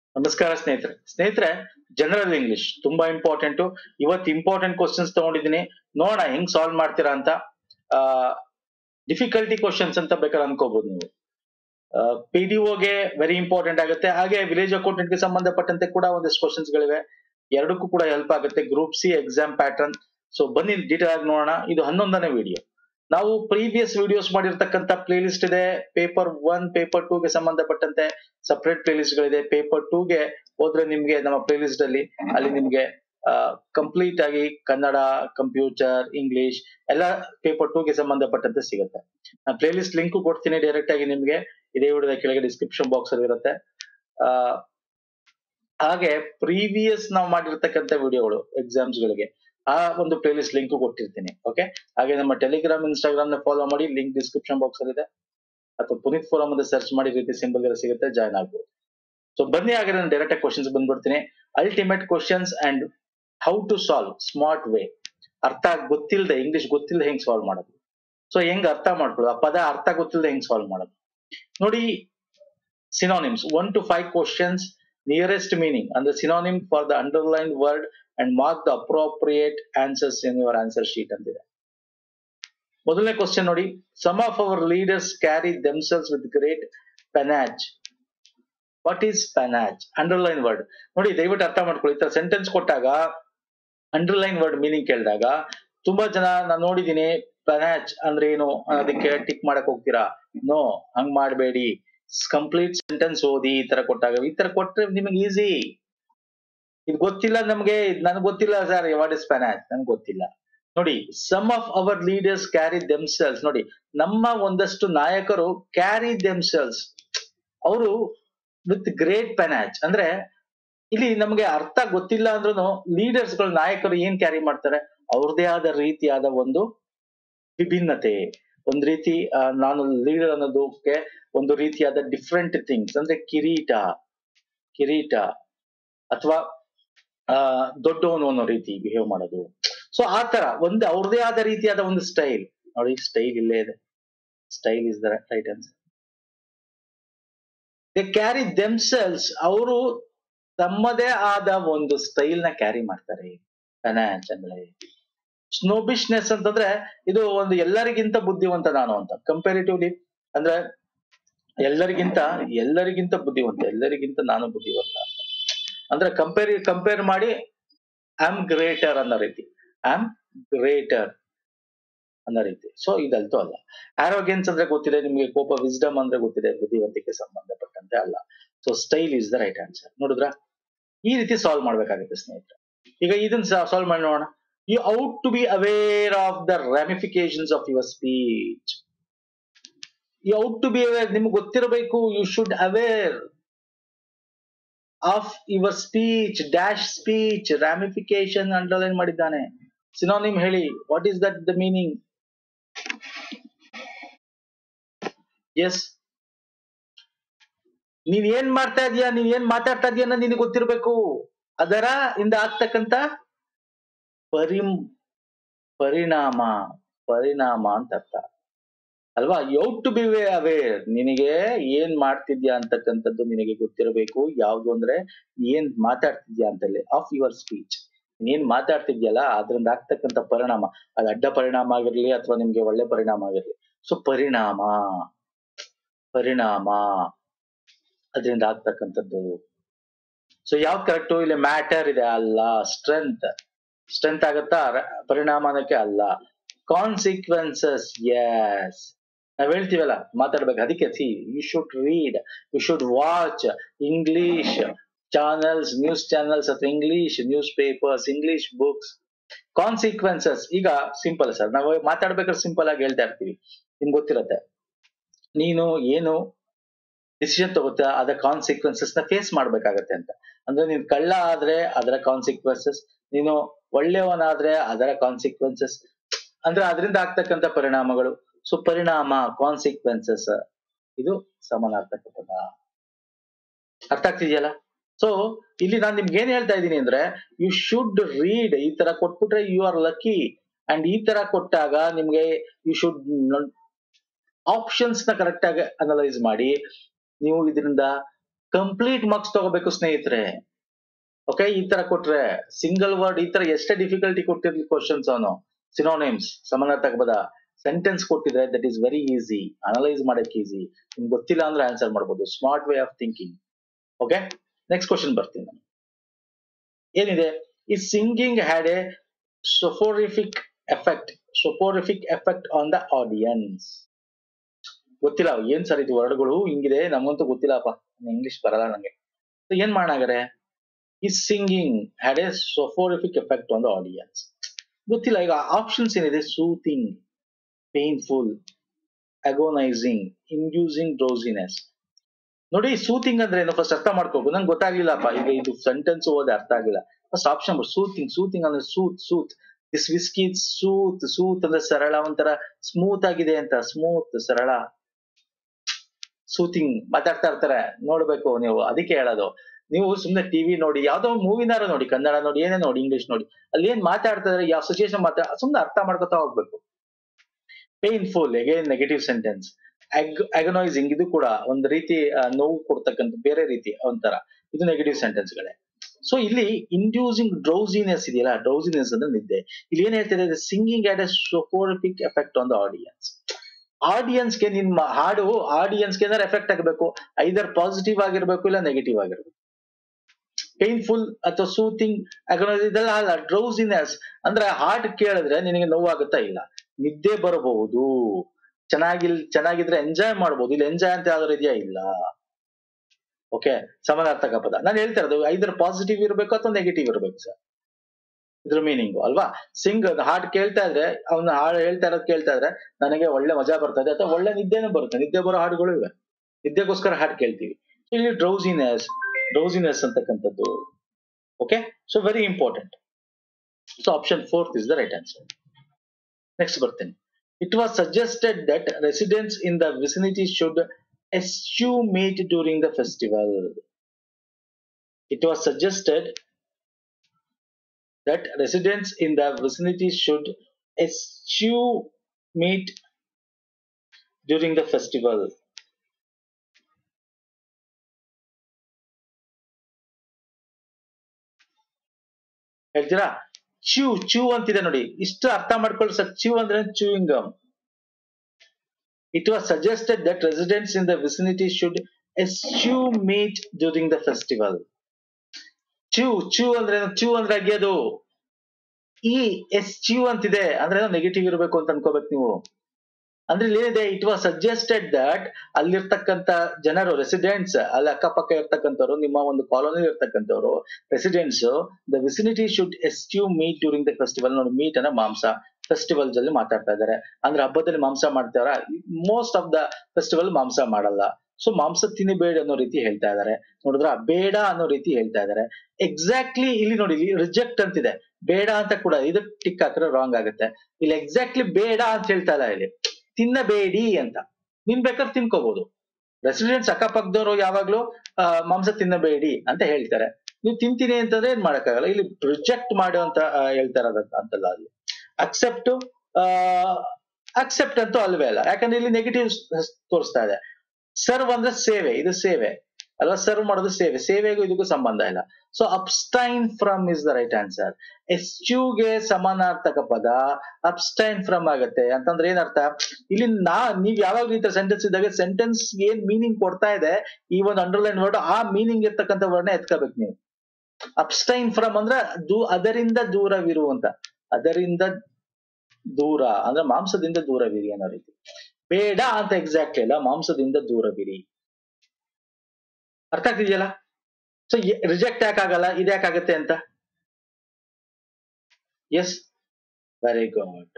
ನಮಸ್ಕಾರ ಸ್ನೇಹಿತರೆ ಸ್ನೇಹಿತರೆ ಜನರಲ್ ಇಂಗ್ಲಿಷ್ ತುಂಬಾ ಇಂಪಾರ್ಟೆಂಟ್ ಇವತ್ತು ಇಂಪಾರ್ಟೆಂಟ್ ಕ್ವಶನ್ಸ್ ತಗೊಂಡಿದ್ದೀನಿ ನೋಡೋಣ ಹೆಂಗ್ ಸಾಲ್ವ್ ಮಾಡ್ತೀರಾ ಅಂತ ಡಿಫಿಕಲ್ಟಿ ಕ್ವಶನ್ಸ್ ಅಂತ ಬೇಕಾದ್ರೆ ಅನ್ಕೋಬಹುದು ನೀವು ಪಿ ಡಿ ಗೆ ವೆರಿ ಇಂಪಾರ್ಟೆಂಟ್ ಆಗುತ್ತೆ ಹಾಗೆ ವಿಲೇಜ್ ಅಕೌಂಟೆಂಟ್ ಗೆ ಸಂಬಂಧಪಟ್ಟಂತೆ ಕೂಡ ಒಂದಿಷ್ಟು ಕ್ವಶನ್ಸ್ ಗಳಿವೆ ಎರಡಕ್ಕೂ ಕೂಡ ಹೆಲ್ಪ್ ಆಗುತ್ತೆ group C exam pattern so ಬನ್ನಿ ಡೀಟೇಲ್ ಆಗಿ ನೋಡೋಣ ಇದು ಹನ್ನೊಂದನೇ ವಿಡಿಯೋ ನಾವು ಪ್ರೀವಿಯಸ್ ವಿಡಿಯೋಸ್ ಮಾಡಿರ್ತಕ್ಕಂಥ ಪ್ಲೇ ಲಿಸ್ಟ್ ಇದೆ ಪೇಪರ್ ಒನ್ ಪೇಪರ್ ಟೂ ಗೆ ಸಂಬಂಧಪಟ್ಟಂತೆ ಸಪರೇಟ್ ಪ್ಲೇ ಲಿಸ್ಟ್ ಗಳಿದೆ ಪೇಪರ್ ಟೂ ಗೆ ಹೋದ್ರೆ ನಿಮ್ಗೆ ನಮ್ಮ ಪ್ಲೇ ಲಿಸ್ಟ್ ಅಲ್ಲಿ ಅಲ್ಲಿ ನಿಮ್ಗೆ ಕಂಪ್ಲೀಟ್ ಆಗಿ ಕನ್ನಡ ಕಂಪ್ಯೂಟರ್ ಇಂಗ್ಲಿಷ್ ಎಲ್ಲ ಪೇಪರ್ ಟೂ ಗೆ ಸಂಬಂಧಪಟ್ಟಂತೆ ಸಿಗುತ್ತೆ ನಾನು ಪ್ಲೇ ಲಿಸ್ಟ್ ಲಿಂಕ್ ಕೊಡ್ತೀನಿ ಡೈರೆಕ್ಟ್ ಆಗಿ ನಿಮ್ಗೆ ಇದೇ ವಿಡಿಯೋದ ಕೆಳಗೆ ಡಿಸ್ಕ್ರಿಪ್ಷನ್ ಬಾಕ್ಸ್ ಅಲ್ಲಿ ಇರುತ್ತೆ ಆ ಹಾಗೆ ಪ್ರೀವಿಯಸ್ ನಾವು ಮಾಡಿರ್ತಕ್ಕಂಥ ವಿಡಿಯೋಗಳು ಎಕ್ಸಾಮ್ಸ್ ಗಳಿಗೆ ಆ ಒಂದು ಪ್ಲೇ ಲಿಸ್ಟ್ ಲಿಂಕ್ ಕೊಟ್ಟಿರ್ತೀನಿ ಓಕೆ ಹಾಗೆ ನಮ್ಮ ಟೆಲಿಗ್ರಾಮ್ ಇನ್ಸ್ಟಾಗ್ರಾಮ್ ನ ಫಾಲೋ ಮಾಡಿ ಲಿಂಕ್ ಡಿಸ್ಕ್ರಿಪ್ಷನ್ ಬಾಕ್ಸ್ ಅಲ್ಲಿ ಇದೆ ಅಥವಾ ಪುನೀತ್ ಫೋರಮ್ ಅಂತ ಸರ್ಚ್ ಮಾಡಿ ಈ ರೀತಿ ಸಿಂಬಲ್ ಗಳು ಸಿಗುತ್ತೆ ಜಾಯ್ನ್ ಆಗ್ಬೋದು ಸೊ ಬನ್ನಿ ಹಾಗೆ ನಾನು ಡೈರೆಕ್ಟ್ ಆಗಿ ಕ್ವಶನ್ಸ್ ಬಂದ್ಬಿಡ್ತೀನಿ ultimate questions and how to solve smart way ಅರ್ಥ ಗೊತ್ತಿಲ್ಲದೆ ಇಂಗ್ಲಿಷ್ ಗೊತ್ತಿಲ್ಲದೆ ಹೆಂಗ್ ಸಾಲ್ವ್ ಮಾಡೋದು ಸೊ ಹೆಂಗ್ ಅರ್ಥ ಮಾಡ್ಕೊಳ್ಳೋದು ಆ ಪದ ಅರ್ಥ ಗೊತ್ತಿಲ್ಲದೆ ಹೆಂಗ್ ಸಾಲ್ವ್ ಮಾಡೋದು ನೋಡಿ synonyms one two five questions nearest meaning ಅಂದ್ರೆ synonym for the underline word and mark the appropriate answers in your answer sheet ಅಂತಿದೆ ಮೊದಲನೇ ಕ್ವಶನ್ ನೋಡಿ some of our leaders carry themselves with great panache what is panache underline word ನೋಡಿ ದಯವಿಟ್ಟು ಅರ್ಥ ಮಾಡ್ಕೊಳ್ಳಿ ಈ ತರ ಸೆಂಟೆನ್ಸ್ ಕೊಟ್ಟಾಗ ಅಂಡರ್ಲೈನ್ ವರ್ಡ್ ಮೀನಿಂಗ್ ಕೇಳಿದಾಗ ತುಂಬಾ ಜನ ನಾನು ನೋಡಿದೀನಿ ಪೆನಾಚ್ ಅಂದ್ರೆ ಏನು ಅದಕ್ಕೆ ಟಿಕ್ ಮಾಡಕ್ ಹೋಗ್ತೀರಾ ನೋ ಹಂಗ್ ಮಾಡಬೇಡಿ ಕಂಪ್ಲೀಟ್ ಸೆಂಟೆನ್ಸ್ ಓದಿ ಈ ತರ ಕೊಟ್ಟಾಗ ಈ ತರ ಕೊಟ್ರೆ ನಿಮಗೆ ಈಸಿ ಇದು ಗೊತ್ತಿಲ್ಲ ನಮ್ಗೆ ನನ್ಗೆ ಗೊತ್ತಿಲ್ಲ ಸರ್ ವಾಟ್ ಇಸ್ ಪೆನಾಚ್ ನನ್ಗೆ ಗೊತ್ತಿಲ್ಲ ನೋಡಿ some of our leaders carry themselves ನೋಡಿ ನಮ್ಮ ಒಂದಷ್ಟು ನಾಯಕರು ಕ್ಯಾರಿ ದೆಮ್ಸೆಲ್ಸ್ ಅವರು ವಿತ್ ಗ್ರೇಟ್ ಪೆನಾಚ್ ಅಂದ್ರೆ ಇಲ್ಲಿ ನಮ್ಗೆ ಅರ್ಥ ಗೊತ್ತಿಲ್ಲ ಅಂದ್ರೂ ಲೀಡರ್ಸ್ ಗಳು ನಾಯಕರು ಏನ್ ಕ್ಯಾರಿ ಮಾಡ್ತಾರೆ ಅವ್ರದೇ ಆದ ರೀತಿಯಾದ ಒಂದು ವಿಭಿನ್ನತೆ ಒಂದ್ ರೀತಿ ನಾನು ಲೀಡರ್ ಅನ್ನೋದಕ್ಕೆ ಒಂದು ರೀತಿಯಾದ ಡಿಫ್ರೆಂಟ್ ಥಿಂಗ್ಸ್ ಅಂದ್ರೆ ಕಿರೀಟ ಕಿರೀಟ ಅಥವಾ ಆ ದೊಡ್ಡವನು ಅನ್ನೋ ರೀತಿ ಬಿಹೇವ್ ಮಾಡೋದು ಸೊ ಆ ತರ ಒಂದು ಅವ್ರದೇ ಆದ ರೀತಿಯಾದ ಒಂದು ಸ್ಟೈಲ್ ನೋಡಿ ಸ್ಟೈಲ್ ಇಲ್ಲೇ ಇದೆ style is the right answer they carry themselves ಅವರು ತಮ್ಮದೇ ಆದ ಒಂದು ಸ್ಟೈಲ್ ನ ಕ್ಯಾರಿ ಮಾಡ್ತಾರೆ ಫೈನಾನ್ಸ್ ಅಂದ್ರೆ ಸ್ನೋಬಿಶ್ನೆಸ್ ಅಂತಂದ್ರೆ ಇದು ಒಂದು ಎಲ್ಲರಿಗಿಂತ ಬುದ್ಧಿವಂತ ನಾನು ಅಂತ ಕಂಪೇರಿಟಿವ್ಲಿ ಅಂದ್ರೆ ಎಲ್ಲರಿಗಿಂತ ಎಲ್ಲರಿಗಿಂತ ಬುದ್ಧಿವಂತ ಎಲ್ಲರಿಗಿಂತ ನಾನು ಬುದ್ಧಿವಂತ ಅಂತ ಅಂದ್ರೆ ಕಂಪೇರ್ ಕಂಪೇರ್ ಮಾಡಿ ಐ ಆಮ್ ಗ್ರೇಟರ್ ಅನ್ನೋ ರೀತಿ ಐ ಆಮ್ ಗ್ರೇಟರ್ ಅನ್ನೋ ರೀತಿ ಸೊ ಇದಲ್ತೂ ಅಲ್ಲ ಆರೋಗ್ಯನ್ಸ್ ಅಂದ್ರೆ ಗೊತ್ತಿದೆ ನಿಮ್ಗೆ ಕೋಪ ವಿಸ್ಡಮ್ ಅಂದ್ರೆ ಗೊತ್ತಿದೆ ಬುದ್ಧಿವಂತಿಕೆ ಸಂಬಂಧಪಟ್ಟಂತೆ ಅಲ್ಲ so style is the right answer ನೋಡಿದ್ರ ಈ ರೀತಿ ಸಾಲ್ವ್ ಮಾಡ್ಬೇಕಾಗುತ್ತೆ ಸ್ನೇಹಿತರೆ ಈಗ ಇದನ್ನ ಸಾಲ್ವ್ ಮಾಡಿ ನೋಡೋಣ you ought to be aware of the ramifications of your speech you ought to be aware ನಿಮ್ಗೆ ಗೊತ್ತಿರಬೇಕು you should aware of your speech dash speech ramification underline ಮಾಡಿದ್ದಾನೆ ಸಿನೋನಿಮ್ ಹೇಳಿ what is that the meaning yes ನೀನ್ ಏನ್ ಮಾಡ್ತಾ ಇದೀಯಾ ನೀನ್ ಏನ್ ಮಾತಾಡ್ತಾ ಇದೀಯ ಅನ್ನೋದು ನಿನಗೆ ಗೊತ್ತಿರ್ಬೇಕು ಅದರ ಇಂದ ಆಗ್ತಕ್ಕಂತ ಪರಿ ಪರಿಣಾಮ ಪರಿಣಾಮ ಅಂತ ಅರ್ಥ ಅಲ್ವಾ you to be way aware ನಿನಗೆ ಏನ್ ಮಾಡ್ತಿದ್ಯಾ ಅಂತಕ್ಕಂಥದ್ದು ನಿನಗೆ ಗೊತ್ತಿರಬೇಕು ಯಾವ್ದು ಅಂದ್ರೆ ಏನ್ ಮಾತಾಡ್ತಿದ್ಯಾ ಅಂತಲ್ಲಿ ಆಫ್ ಯುವರ್ ಸ್ಪೀಚ್ ಏನ್ ಮಾತಾಡ್ತಿದ್ಯಲ್ಲ ಅದ್ರಿಂದ ಆಗ್ತಕ್ಕಂಥ ಪರಿಣಾಮ ಅದು ಅಡ್ಡ ಪರಿಣಾಮ ಆಗಿರ್ಲಿ ಅಥವಾ ನಿಮ್ಗೆ ಒಳ್ಳೆ ಪರಿಣಾಮ ಆಗಿರ್ಲಿ ಸೊ ಪರಿಣಾಮ ಪರಿಣಾಮ ಅದರಿಂದ ಆಗ್ತಕ್ಕಂಥದ್ದು ಸೊ ಯಾವ್ದು ಕರೆಕ್ಟು ಇಲ್ಲಿ ಮ್ಯಾಟರ್ ಇದೆ ಅಲ್ಲ ಸ್ಟ್ರೆಂತ್ ಸ್ಟ್ರೆಂತ್ ಆಗತ್ತಾ ಪರಿಣಾಮ ಅನ್ನಕ್ಕೆ ಅಲ್ಲ ಕಾನ್ಸಿಕ್ವೆನ್ಸಸ್ ಎಸ್ ನಾವ್ ಹೇಳ್ತೀವಲ್ಲ ಮಾತಾಡ್ಬೇಕು ಅದಕ್ಕೆ see you should read you should watch English channels news channels ಅಥವಾ English news papers English books consequences ಈಗ ಸಿಂಪಲ್ ಸರ್ ನಾವು ಮಾತಾಡ್ಬೇಕಾದ್ರೆ ಸಿಂಪಲ್ ಆಗಿ ಹೇಳ್ತಾ ಇರ್ತೀವಿ ನಿಮ್ಗೆ ಗೊತ್ತಿರತ್ತೆ ನೀನು ಏನು ಡಿಸಿಷನ್ ತಗೋತಾ ಅದರ ಕಾನ್ಸಿಕ್ವೆನ್ಸಸ್ ನ ಫೇಸ್ ಮಾಡ್ಬೇಕಾಗತ್ತೆ ಅಂತ ಅಂದ್ರೆ ನೀನ್ ಕಳ್ಳ ಆದ್ರೆ ಅದರ ಕಾನ್ಸಿಕ್ವೆನ್ಸಸ್ ನೀನು ಒಳ್ಳೆಯವನಾದ್ರೆ ಅದರ ಕಾನ್ಸಿಕ್ವೆನ್ಸಸ್ ಅಂದ್ರೆ ಅದರಿಂದ ಆಗ್ತಕ್ಕಂಥ ಪರಿಣಾಮಗಳು ಸೊ ಪರಿಣಾಮ ಕಾನ್ಸಿಕ್ವೆನ್ಸಸ್ ಇದು ಸಮಾನಾರ್ಥಕ ಪದ ಅರ್ಥ ಆಗ್ತಿದೆಯಲ್ಲ ಸೊ ಇಲ್ಲಿ ನಾನು ನಿಮ್ಗೆ ಏನ್ ಹೇಳ್ತಾ ಇದ್ದೀನಿ ಅಂದ್ರೆ ಯು ಶುಡ್ ರೀಡ್ ಈ ತರ ಕೊಟ್ಬಿಟ್ರೆ ಯು ಆರ್ ಲಕ್ಕಿ ಅಂಡ್ ಈ ತರ ಕೊಟ್ಟಾಗ ನಿಮ್ಗೆ ಯು ಶುಡ್ ಆಪ್ಷನ್ಸ್ ನ ಕರೆಕ್ಟ್ ಆಗಿ ಅನಲೈಸ್ ಮಾಡಿ ನೀವು ಇದರಿಂದ ಕಂಪ್ಲೀಟ್ ಮಾರ್ಕ್ಸ್ ತಗೋಬೇಕು ಸ್ನೇಹಿತರೆ ಓಕೆ ಈ ತರ ಕೊಟ್ರೆ ಸಿಂಗಲ್ ವರ್ಡ್ ಈ ತರ ಎಷ್ಟೇ ಡಿಫಿಕಲ್ಟಿ ಕೊಟ್ಟಿರ್ಲಿ ಕ್ವಶನ್ಸ್ ಅವನು ಸಿನೋನೇಮ್ಸ್ ಸಮಾನಾರ್ಥಕ ಪದ ಸೆಂಟೆನ್ಸ್ ಕೊಟ್ಟಿದ್ರೆ that is very easy analyse ಮಾಡಕ್ ಈಸಿ ನಿಮ್ಗೆ ಗೊತ್ತಿಲ್ಲ ಅಂದ್ರೆ ಆನ್ಸರ್ ಮಾಡ್ಬೋದು smart way of thinking okay next question ಬರ್ತೀನಿ ನಾನು ಏನಿದೆ ಈ singing had a soporific effect soporific effect on the audience ಗೊತ್ತಿಲ್ಲ ಏನ್ ಸರ್ ಇದು ವರ್ಡ್ಗಳು ಹಿಂಗಿದೆ ನಮಗಂತೂ ಗೊತ್ತಿಲ್ಲಪ್ಪ ಇಂಗ್ಲಿಷ್ ಬರಲ್ಲ ನಂಗೆ So ಏನ್ ಮಾಡಾಗರೆ ಈ singing had a soporific effect on the audience ಗೊತ್ತಿಲ್ಲ ಈಗ ಆಪ್ಷನ್ಸ್ ಏನಿದೆ soothing painful agonising inducing drowsiness ನೋಡಿ ಸೂತಿಂಗ್ ಅಂದ್ರೆ ಏನು ಫಸ್ಟ್ ಅರ್ಥ ಮಾಡ್ಕೋಬೇಕು ನಂಗೆ ಗೊತ್ತಾಗ್ಲಿಲ್ಲಪ್ಪ ಈಗ ಇದು ಸೆಂಟೆನ್ಸ್ ಓದಿ ಅರ್ಥ ಆಗಿಲ್ಲ ಫಸ್ಟ್ ಆಪ್ಷನ್ ಸೂತಿಂಗ್ ಸೂತಿಂಗ್ ಅಂದ್ರೆ ಸೂತ್ ಸೂತ್ ದಿಸ್ ವಿಸ್ಕಿ ಸೂತ್ ಸೂತ್ ಅಂದ್ರೆ ಸರಳ ಒಂಥರ ಸ್ಮೂತ್ ಆಗಿದೆ ಅಂತ ಸ್ಮೂತ್ ಸರಳ ಸೂತಿಂಗ್ ಮಾತಾಡ್ತಾ ಇರ್ತಾರೆ ನೋಡ್ಬೇಕು ನೀವು ಅದಕ್ಕೆ ಹೇಳೋದು ನೀವು ಸುಮ್ನೆ ಟಿವಿ ನೋಡಿ ಯಾವ್ದೋ ಒಂದು ಮೂವಿನಾರ ನೋಡಿ ಕನ್ನಡ ನೋಡಿ ಏನೇ ನೋಡಿ ಇಂಗ್ಲಿಷ್ ನೋಡಿ ಅಲ್ಲಿ ಏನ್ ಮಾತಾಡ್ತಾ ಇದಾರೆ ಯಾವ ಸಿಚುಯೇಷನ್ ಮಾತಾ ಸುಮ್ನೆ ಅರ್ಥ ಮಾಡ್ಕೊತಾ ಹೋಗ್ಬೇಕು painful again negative sentence agonising ಇದು ಕೂಡ ಒಂದು ರೀತಿ ಆ, ನೋವು ಕೊಡ್ತಕ್ಕಂಥ ಬೇರೆ ರೀತಿ ಒಂಥರ ಇದು ನೆಗೆಟಿವ್ ಸೆಂಟೆನ್ಸ್ ಗಳೇ ಸೊ ಇಲ್ಲಿ ಇಂಡ್ಯೂಸಿಂಗ್ ಡ್ರೌಸಿನೆಸ್ ಇದೆಯಲ್ಲ ಡ್ರೌಸಿನೆಸ್ ಅಂದ್ರೆ ನಿದ್ದೆ ಇಲ್ಲಿ ಏನ್ ಹೇಳ್ತಿದೆ singing at a soporific effect on the audience ಆಡಿಯನ್ಸ್ಗೆ ನಿಮ್ಮ ಹಾಡು ಆಡಿಯನ್ಸ್ಗೆ ಏನಾದ್ರು ಎಫೆಕ್ಟ್ ಆಗಬೇಕು ಐದರ್ ಪಾಸಿಟಿವ್ ಆಗಿರ್ಬೇಕು ಇಲ್ಲ ನೆಗೆಟಿವ್ ಆಗಿರ್ಬೇಕು ಪೇನ್ಫುಲ್ ಅಥವಾ ಸೂತಿಂಗ್ ಇದೆಲ್ಲ ಅಲ್ಲ ಡ್ರೌಸಿನೆಸ್ ಅಂದ್ರೆ ಹಾರ್ಟ್ ಕೇಳಿದ್ರೆ ನಿನಗೆ ನೋವಾಗುತ್ತಾ ಇಲ್ಲ ನಿದ್ದೆ ಬರಬಹುದು ಚೆನ್ನಾಗಿಲ್ ಚೆನ್ನಾಗಿದ್ರೆ ಎಂಜಾಯ್ ಮಾಡ್ಬೋದು ಇಲ್ಲಿ ಎಂಜಾಯ್ ಅಂತ ಯಾವ್ದಾರು ಇದೆಯಾ ಇಲ್ಲ ಓಕೆ ಸಮಾನಾರ್ಥಕ ಪದ ನಾನು ಹೇಳ್ತಾ ಇರೋದು ಐದರ್ ಪಾಸಿಟಿವ್ ಇರಬೇಕು ಅಥವಾ ನೆಗೆಟಿವ್ ಇರಬೇಕು ಸರ್ ಇದ್ರ ಮೀನಿಂಗ್ ಅಲ್ವಾ ಸಿಂಗ್ ಹಾಡ್ ಕೇಳ್ತಾ ಇದ್ರೆ ಅವ್ನ ಹಾಡು ಹೇಳ್ತಾ ಇರೋದು ಕೇಳ್ತಾ ಇದ್ರೆ ನನಗೆ ಒಳ್ಳೆ ಮಜಾ ಬರ್ತದೆ ಅಥವಾ ಒಳ್ಳೆ ನಿದ್ದೆನೂ ಬರುತ್ತೆ ನಿದ್ದೆ ಬರೋ ಹಾಡುಗಳು ಇವೆ ನಿದ್ದೆಗೋಸ್ಕರ ಹಾಡು ಕೇಳ್ತೀವಿ ಇಲ್ಲಿ ಡ್ರೌಸಿನೆಸ್ ಡ್ರೌಸಿನೆಸ್ ಅಂತಕ್ಕಂಥದ್ದು okay so very important so option fourth is the right answer next ಬರ್ತೇನೆ it was suggested that residents in the vicinity should eschew meat during the festival. It was suggested that residents in the vicinity should eschew meat during the festival. ಹೇಳ್ತೀರಾ chew chew ಅಂತಿದೆ ನೋಡಿ ಇಷ್ಟು ಅರ್ಥ ಮಾಡ್ಕೊಳ್ಳಿ sir chew ಅಂದ್ರೆ chewing gum It was suggested that residents in the vicinity should eschew meat during the festival. chew chew ಅಂದ್ರೆ ಏನು? chew ಅಂದ್ರೆ ಅಗಿಯೋದು ಈ ಎಸ್ chew ಅಂತಿದೆ ಅಂದ್ರೆ ನೆಗೆಟಿವ್ ಇರಬೇಕು ಅಂತ ಅನ್ಕೋಬೇಕು ನೀವು ಅಂದ್ರೆ ಇಲ್ಲಿ ಏನಿದೆ ಇಟ್ ವಾಸ್ ಸಜೆಸ್ಟೆಡ್ ದಟ್ ಅಲ್ಲಿರ್ತಕ್ಕಂತ ಜನರು ರೆಸಿಡೆಂಟ್ಸ್ ಅಲ್ಲಿ ಅಕ್ಕಪಕ್ಕ ಇರ್ತಕ್ಕಂಥವ್ರು ನಿಮ್ಮ ಒಂದು ಕಾಲೋನಿ ಇರ್ತಕ್ಕಂಥವ್ರು residents the vicinity should eschew meat during the festival ನೋಡಿ ಮೀಟ್ ಅನ್ನ ಮಾಂಸ ಫೆಸ್ಟಿವಲ್ಸ್ ಅಲ್ಲಿ ಮಾತಾಡ್ತಾ ಇದ್ದಾರೆ ಅಂದ್ರೆ ಹಬ್ಬದಲ್ಲಿ ಮಾಂಸ ಮಾಡ್ತಾರ ಮೋಸ್ಟ್ ಆಫ್ ದ ಫೆಸ್ಟಿವಲ್ ಮಾಂಸ ಮಾಡಲ್ಲ ಸೊ ಮಾಂಸ ತಿನ್ನಬೇಡ ಅನ್ನೋ ರೀತಿ ಹೇಳ್ತಾ ಇದಾರೆ ನೋಡಿದ್ರ ಬೇಡ ಅನ್ನೋ ರೀತಿ ಹೇಳ್ತಾ ಇದಾರೆ ಎಕ್ಸಾಕ್ಟ್ಲಿ ಇಲ್ಲಿ ನೋಡಿ ಇಲ್ಲಿ ರಿಜೆಕ್ಟ್ ಅಂತಿದೆ ಬೇಡ ಅಂತ ಕೂಡ ಇದು ಟಿಕ್ ಹಾಕಿದ್ರೆ ರಾಂಗ್ ಆಗುತ್ತೆ ಇಲ್ಲಿ ಎಕ್ಸಾಕ್ಟ್ಲಿ ಬೇಡ ಅಂತ ಹೇಳ್ತಾ ಇಲ್ಲ ಇಲ್ಲಿ ತಿನ್ನಬೇಡಿ ಅಂತ ನೀನ್ ಬೇಕಾದ್ರೆ ತಿನ್ಕೋಬಹುದು ರೆಸಿಡೆಂಟ್ಸ್ ಅಕ್ಕಪಕ್ಕದವರು ಯಾವಾಗ್ಲೂ ಆ, ಮಾಂಸ ತಿನ್ನಬೇಡಿ ಅಂತ ಹೇಳ್ತಾರೆ ನೀವು ತಿಂತೀನಿ ಅಂತಂದ್ರೆ ಏನ್ ಮಾಡಕ್ಕಾಗಲ್ಲ ಇಲ್ಲಿ ರಿಜೆಕ್ಟ್ ಮಾಡು ಅಂತ ಆ, ಹೇಳ್ತಾ ಇರೋದು ಅಂತಲ್ಲ ಅಲ್ಲಿ ಅಕ್ಸೆಪ್ಟ್ ಅಕ್ಸೆಪ್ಟ್ ಅಂತೂ ಅಲ್ವೇ ಅಲ್ಲ ಯಾಕಂದ್ರೆ ಇಲ್ಲಿ ನೆಗೆಟಿವ್ ತೋರಿಸ್ತಾ ಇದೆ ಸರ್ವ್ ಅಂದ್ರೆ ಸೇವೆ ಇದು ಸೇವೆ ಅಲ್ವಾ ಸರ್ವ್ ಮಾಡೋದು ಸೇವೆ ಸೇವೆಗೂ ಇದಕ್ಕೂ ಸಂಬಂಧ ಇಲ್ಲ so abstain from is the right answer ಎಸ್ಚ್ಯೂಗೆ ಸಮಾನಾರ್ಥಕ ಪದ ಅಬ್ಸ್ಟೈನ್ ಫ್ರಮ್ ಆಗುತ್ತೆ ಅಂತಂದ್ರೆ ಏನರ್ಥ ಇಲ್ಲಿ ನಾ ನೀವ್ ಯಾವಾಗ ಈ ತರ ಸೆಂಟೆನ್ಸ್ ಇದ್ದಾಗ ಸೆಂಟೆನ್ಸ್ ಏನ್ ಮೀನಿಂಗ್ ಕೊಡ್ತಾ ಇದೆ ಈ ಒಂದು ಅಂಡರ್ಲೈನ್ ವರ್ಡ್ ಆ ಮೀನಿಂಗ್ ಇರ್ತಕ್ಕಂಥ ವರ್ಡ್ನ ಎತ್ಕೋಬೇಕು ನೀವು ಅಬ್ಸ್ಟೈನ್ ಫ್ರಮ್ ಅಂದ್ರೆ ದೂ ಅದರಿಂದ ದೂರವಿರುವಂತ ಅದರಿಂದ ದೂರ ಅಂದ್ರೆ ಮಾಂಸದಿಂದ ದೂರವಿರಿ ಅನ್ನೋ ರೀತಿ ಬೇಡ ಅಂತ ಎಕ್ಸಾಕ್ಟ್ಲಿ ಅಲ್ಲ ಮಾಂಸದಿಂದ ದೂರವಿರಿ ಅರ್ಥ ಆಗ್ತಿದೆಯಲ್ಲ ಸೊ ರಿಜೆಕ್ಟ್ ಯಾಕಾಗಲ್ಲ ಇದ್ಯಾಕಾಗತ್ತೆ ಅಂತ yes very good